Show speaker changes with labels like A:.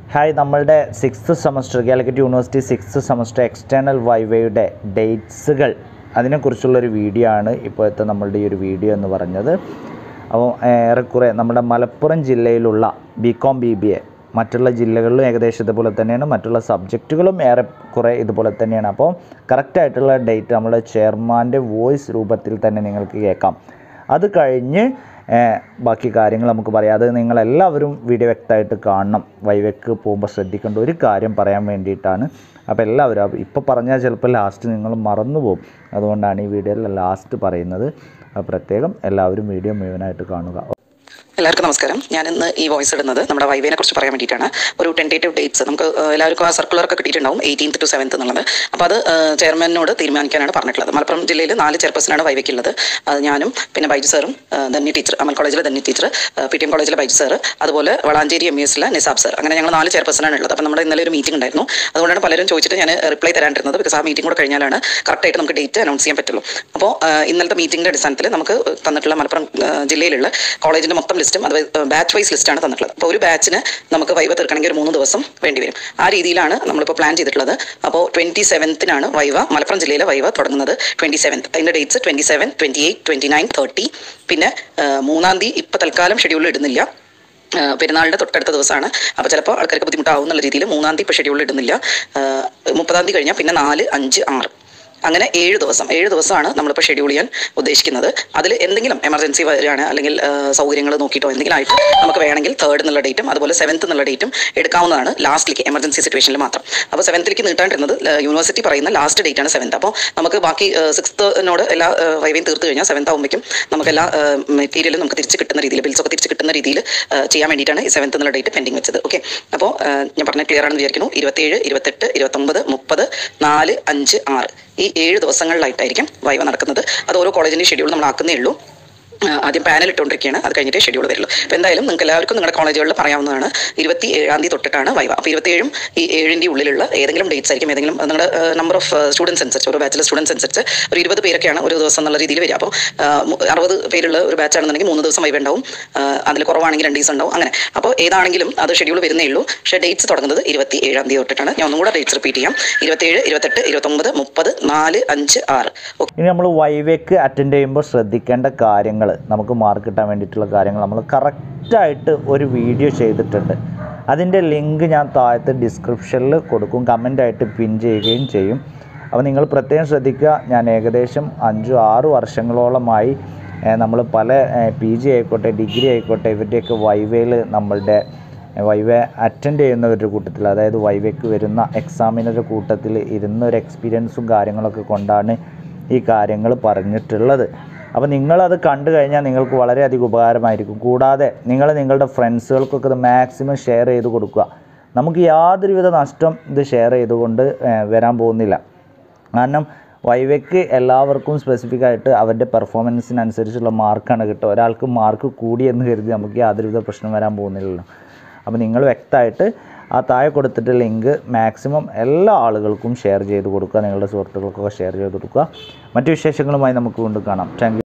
A: hi നമ്മളുടെ sixth semester Calicut university sixth semester external വൈവയുടെ ഡേറ്റ്സുകൾ അതിനെക്കുറിച്ചുള്ളൊരു വീഡിയോ ആണ് ഇപ്പോഴത്തെ നമ്മളുടെ ഈ ഒരു വീഡിയോ എന്ന് പറഞ്ഞത് അപ്പോൾ ഏറെക്കുറെ നമ്മുടെ മലപ്പുറം ജില്ലയിലുള്ള B com B B A മറ്റുള്ള ജില്ലകളിലും ഏകദേശം ഇതുപോലെ തന്നെയാണ് മറ്റുള്ള സബ്ജക്റ്റുകളും ഏറെക്കുറെ ഇതുപോലെ തന്നെയാണ് അപ്പോൾ കറക്റ്റായിട്ടുള്ള ഡേറ്റ് നമ്മുടെ ചെയർമാൻ്റെ വോയിസ് രൂപത്തിൽ തന്നെ നിങ്ങൾക്ക് കേൾക്കാം അത് കഴിഞ്ഞ് ഏഹ്, ബാക്കി കാര്യങ്ങൾ നമുക്ക് പറയാം അത് നിങ്ങളെല്ലാവരും വീഡിയോ വ്യക്തമായിട്ട് കാണണം വൈവയ്ക്ക് പോകുമ്പോൾ ശ്രദ്ധിക്കേണ്ട ഒരു കാര്യം പറയാൻ വേണ്ടിയിട്ടാണ് അപ്പോൾ എല്ലാവരും അപ്പോൾ ഇപ്പോൾ പറഞ്ഞാൽ ചിലപ്പോൾ ലാസ്റ്റ് നിങ്ങൾ മറന്നു പോകും അതുകൊണ്ടാണ് ഈ വീഡിയോയിൽ ലാസ്റ്റ് പറയുന്നത് അപ്പോൾ പ്രത്യേകം എല്ലാവരും വീഡിയോ മുഴുവനായിട്ട് കാണുക
B: എല്ലാവർക്കും നമസ്കാരം ഞാൻ ഇന്ന് ഈ വോയിസ് ഇടുന്നത് നമ്മുടെ വൈവേനെ കുറിച്ച് പറയാൻ വേണ്ടിയിട്ടാണ് ഒരു ടെൻറ്റേറ്റീവ് ഡേറ്റ്സ് നമുക്ക് ഏഹ്, എല്ലാവർക്കും ആ സർക്കുലറൊക്കെ കിട്ടിയിട്ടുണ്ടാവും എയ്റ്റീൻത്ത് ടു സെവൻത്ത് എന്നുള്ളത് അപ്പോൾ അത് ഏഹ്, ചെയർമാനോട് തീരുമാനിക്കാനാണ് പറഞ്ഞിട്ടുള്ളത് മലപ്പുറം ജില്ലയിൽ നാല് ചെയർപേഴ്സണാണ് വൈവയ്ക്കുള്ളത് അത് ഞാനും പിന്നെ ബൈജു സാറും ഏഹ്, ധന്യ ടീച്ചർ അമൽ കോളേജിലെ Dhanya teacher P T M കോളേജിലെ ബൈജു സാർ അതുപോലെ വളാഞ്ചേരി എം എസിലെ നിസാബ് സാർ അങ്ങനെ ഞങ്ങൾ നാല് ചെയർപേഴ്സണാണ് ഉള്ളത് അപ്പോൾ നമ്മുടെ ഇന്നലെ ഒരു മീറ്റിംഗ് ഉണ്ടായിരുന്നു അതുകൊണ്ടാണ് പലരും ചോദിച്ചിട്ട് ഞാൻ റിപ്ലൈ തരാണ്ടിരുന്നത് ബിക്കോസ് ആ മീറ്റിംഗ് കൂടെ കഴിഞ്ഞാലാണ് കറക്റ്റായിട്ട് നമുക്ക് ഡേറ്റ് അനൗൺസ് ചെയ്യാൻ പറ്റുള്ളൂ അപ്പോൾ ഏഹ്, ഇന്നലത്തെ മീറ്റിംഗിൻ്റെ അടിസ്ഥാനത്തിൽ നമുക്ക് തന്നിട്ടുള്ള മലപ്പുറം ഏഹ്, ജില്ലയിലുള്ള കോളേജിൻ്റെ മൊത്തം ലിസ്റ്റും അത് ബാച്ച് വൈസ് ലിസ്റ്റാണ് തന്നിട്ടുള്ളത് അപ്പോൾ ഒരു ബാച്ചിന് നമുക്ക് വൈവ തീർക്കണമെങ്കിൽ ഒരു മൂന്ന് ദിവസം വേണ്ടി വരും ആ രീതിയിലാണ് നമ്മളിപ്പോൾ പ്ലാൻ ചെയ്തിട്ടുള്ളത് അപ്പോൾ ട്വൻറ്റി സെവൻത്തിനാണ് വൈവ മലപ്പുറം ജില്ലയിലെ വൈവ തുടങ്ങുന്നത് ട്വൻറ്റി സെവൻത്ത് അതിൻ്റെ dates twenty seven twenty eight twenty nine thirty പിന്നെ ഏഹ്, മൂന്നാം തീയതി ഇപ്പോൾ തൽക്കാലം ഷെഡ്യൂളിൽ ഇടുന്നില്ല ഏഹ് പെരുന്നാളിൻ്റെ തൊട്ടടുത്ത ദിവസമാണ് അപ്പോൾ ചിലപ്പോൾ ആൾക്കാർക്ക് ബുദ്ധിമുട്ടാവും എന്നുള്ള രീതിയിൽ മൂന്നാം തീയതി ഇപ്പോൾ ഷെഡ്യൂളിൽ ഇടുന്നില്ല ഏഹ് മുപ്പതാം തീയതി കഴിഞ്ഞാൽ പിന്നെ നാല് അഞ്ച് ആറ് അങ്ങനെ ഏഴ് ദിവസം ഏഴ് ദിവസമാണ് നമ്മളിപ്പോൾ ഷെഡ്യൂൾ ചെയ്യാൻ ഉദ്ദേശിക്കുന്നത് അതിൽ എന്തെങ്കിലും എമർജൻസി വരികയാണ് അല്ലെങ്കിൽ സൗകര്യങ്ങൾ നോക്കിയിട്ടോ എന്തെങ്കിലും ആയിട്ട് നമുക്ക് വേണമെങ്കിൽ തേർഡ് എന്നുള്ള ഡേറ്റും അതുപോലെ സെവൻത്ത് എന്നുള്ള ഡേറ്റും എടുക്കാവുന്നതാണ് ലാസ്റ്റിലേക്ക് എമർജൻസി സിറ്റുവേഷനിൽ മാത്രം അപ്പോൾ സെവൻത്തിലേക്ക് നീട്ടാണ്ടിരുന്നത് യൂണിവേഴ്സിറ്റി പറയുന്ന ലാസ്റ്റ് ഡേറ്റ് ആണ് സെവൻത്ത് അപ്പോൾ നമുക്ക് ബാക്കി സിക്സ്ത്തിനോട് എല്ലാ വൈവയും തീർത്ത് കഴിഞ്ഞാൽ സെവൻത്ത് ആകുമ്പോഴേക്കും നമുക്ക് എല്ലാ മെറ്റീരിയലും നമുക്ക് തിരിച്ച് കിട്ടുന്ന രീതിയിൽ ബിൽസൊക്കെ തിരിച്ച് കിട്ടുന്ന രീതിയിൽ ചെയ്യാൻ വേണ്ടിയിട്ടാണ് ഈ സെവൻത്ത് എന്നുള്ള ഡേറ്റ് പെൻഡിങ് വെച്ചത് ഓക്കെ അപ്പോൾ ഞാൻ പറഞ്ഞ ക്ലിയർ ആണെന്ന് വിചാരിക്കുന്നു ഇരുപത്തേഴ് ഇരുപത്തെട്ട് ഇരുപത്തൊമ്പത് മുപ്പത് നാല് അഞ്ച് ആറ് ഈ ഏഴ് ദിവസങ്ങളിലായിട്ടായിരിക്കും വൈവ നടക്കുന്നത് അത് ഓരോ കോളേജിൻ്റെ ഷെഡ്യൂൾ നമ്മൾ ആക്കുന്നേ ഉള്ളൂ ആ, ആദ്യം പാനൽ ഇട്ടുകൊണ്ടിരിക്കുകയാണ് അത് കഴിഞ്ഞിട്ട് ഷെഡ്യൂൾ വരുള്ളൂ അപ്പോൾ എന്തായാലും നിങ്ങൾക്ക് എല്ലാവർക്കും നിങ്ങളുടെ കോളേജുകളിൽ പറയാവുന്നതാണ് ഇരുപത്തി ഏഴാം തീയതി തൊട്ടിട്ടാണ് വൈവ അപ്പോൾ ഇരുപത്തിയേഴും ഈ ഏഴിൻ്റെ ഉള്ളിലുള്ള ഏതെങ്കിലും ഡേറ്റ്സ് ആയിരിക്കും ഏതെങ്കിലും ആ, നിങ്ങളുടെ നമ്പർ ഓഫ് സ്റ്റുഡൻസ് അനുസരിച്ച് ഒരു ബാച്ചിലെ സ്റ്റുഡൻസ് അനുസരിച്ച് ഒരു ഇരുപത് പേരൊക്കെയാണ് ഒരു ദിവസം എന്നുള്ള രീതിയിൽ വരിക അപ്പോൾ അറുപത് പേരുള്ള ഒരു ബാച്ച് ആണെന്നുണ്ടെങ്കിൽ മൂന്ന് ദിവസം വൈവ ഉണ്ടാവും അതിൽ കുറവാണെങ്കിൽ രണ്ട് ദിവസം ഉണ്ടാവും അങ്ങനെ അപ്പോൾ ഏതാണെങ്കിലും അത് ഷെഡ്യൂൾ വരുന്നേ ഉള്ളൂ പക്ഷേ ഡേറ്റ്സ് തുടങ്ങുന്നത് ഇരുപത്തി ഏഴാം തീയതി തൊട്ടിട്ടാണ് ഞാൻ ഒന്നും കൂടെ ഡേറ്റ്സ് റിപ്പീറ്റ് ചെയ്യാം ഇരുപത്തേഴ് ഇരുപത്തെട്ട് ഇരുപത്തൊമ്പത് മുപ്പത് നാല് അഞ്ച് ആറ് ഓക്കെ
A: ഇനി നമ്മൾ വൈവേക്ക് അറ്റൻഡ് ചെയ്യുമ്പോൾ ശ്രദ്ധിക്കേണ്ട കാര്യങ്ങൾ നമുക്ക് മാർക്ക് കിട്ടാൻ വേണ്ടിയിട്ടുള്ള കാര്യങ്ങൾ നമ്മൾ കറക്റ്റായിട്ട് ഒരു വീഡിയോ ചെയ്തിട്ടുണ്ട് അതിൻ്റെ ലിങ്ക് ഞാൻ താഴത്തെ ഡിസ്ക്രിപ്ഷനിൽ കൊടുക്കും കമൻ്റായിട്ട് പിൻ ചെയ്യുകയും ചെയ്യും അപ്പോൾ നിങ്ങൾ പ്രത്യേകം ശ്രദ്ധിക്കുക ഞാൻ ഏകദേശം അഞ്ചു ആറ് വർഷങ്ങളോളമായി നമ്മൾ പല പി ജി ആയിക്കോട്ടെ ഡിഗ്രി ആയിക്കോട്ടെ ഇവരുടെയൊക്കെ വൈവയിൽ നമ്മളുടെ വൈവ അറ്റൻഡ് ചെയ്യുന്നവരുടെ കൂട്ടത്തിൽ അതായത് വൈവയ്ക്ക് വരുന്ന എക്സാമിനറുടെ കൂട്ടത്തിൽ ഇരുന്ന ഒരു എക്സ്പീരിയൻസും കാര്യങ്ങളൊക്കെ കൊണ്ടാണ് ഈ കാര്യങ്ങൾ പറഞ്ഞിട്ടുള്ളത് അപ്പോൾ നിങ്ങളത് കണ്ടു കഴിഞ്ഞാൽ നിങ്ങൾക്ക് വളരെയധികം ഉപകാരമായിരിക്കും കൂടാതെ നിങ്ങൾ നിങ്ങളുടെ ഫ്രണ്ട്സുകൾക്കൊക്കെ ഇത് മാക്സിമം ഷെയർ ചെയ്ത് കൊടുക്കുക നമുക്ക് യാതൊരുവിധ നഷ്ടം ഇത് ഷെയർ ചെയ്തുകൊണ്ട് ഏഹ്, വരാൻ പോകുന്നില്ല കാരണം വൈവയ്ക്ക് എല്ലാവർക്കും സ്പെസിഫിക് ആയിട്ട് അവരുടെ പെർഫോമൻസിനനുസരിച്ചുള്ള മാർക്കാണ് കിട്ടുക ഒരാൾക്ക് മാർക്ക് കൂടിയെന്ന് കരുതി നമുക്ക് യാതൊരുവിധ പ്രശ്നം വരാൻ പോകുന്നില്ലല്ലോ അപ്പോൾ നിങ്ങൾ വ്യക്തമായിട്ട് ആ താഴെ കൊടുത്തിട്ട് ലിങ്ക് മാക്സിമം എല്ലാ ആളുകൾക്കും ഷെയർ ചെയ്ത് കൊടുക്കുക നിങ്ങളുടെ സുഹൃത്തുക്കൾക്കൊക്കെ ഷെയർ ചെയ്ത് കൊടുക്കുക മറ്റു വിശേഷങ്ങളുമായി നമുക്ക് വീണ്ടും കാണാം താങ്ക്